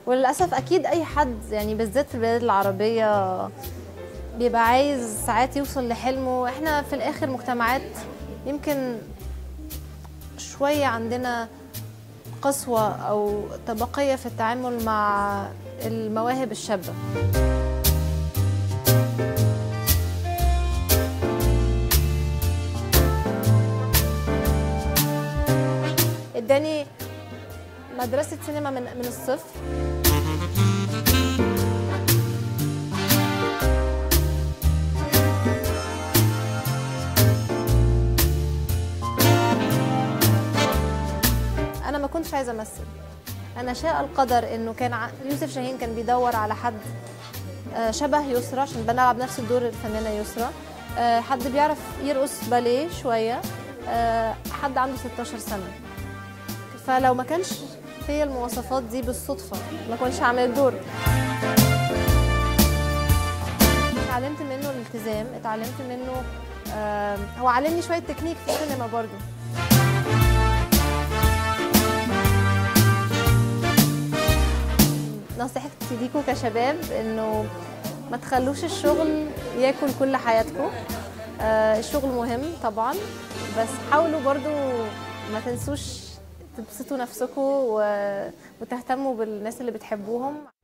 وللاسف اكيد اي حد يعني بالذات في البلاد العربيه بيبقى عايز ساعات يوصل لحلمه احنا في الاخر مجتمعات يمكن شويه عندنا قسوه او طبقيه في التعامل مع المواهب الشابه اداني مدرسة سينما من من الصفر أنا ما كنتش عايزة أمثل أنا شاء القدر إنه كان ع- يوسف شاهين كان بيدور على حد آه، شبه يسرى عشان بنلعب نفس الدور الفنانة يسرى آه، حد بيعرف يرقص باليه شوية آه، حد عنده 16 سنة فلو ما كانش فيا المواصفات دي بالصدفة ما كنتش هعمل الدور اتعلمت منه الالتزام اتعلمت منه آه هو علمني شوية تكنيك في السينما برضو نصيحتي ليكوا كشباب انه ما تخلوش الشغل ياكل كل حياتكم آه الشغل مهم طبعا بس حاولوا برضو ما تنسوش تبسطوا نفسكم و... وتهتموا بالناس اللي بتحبوهم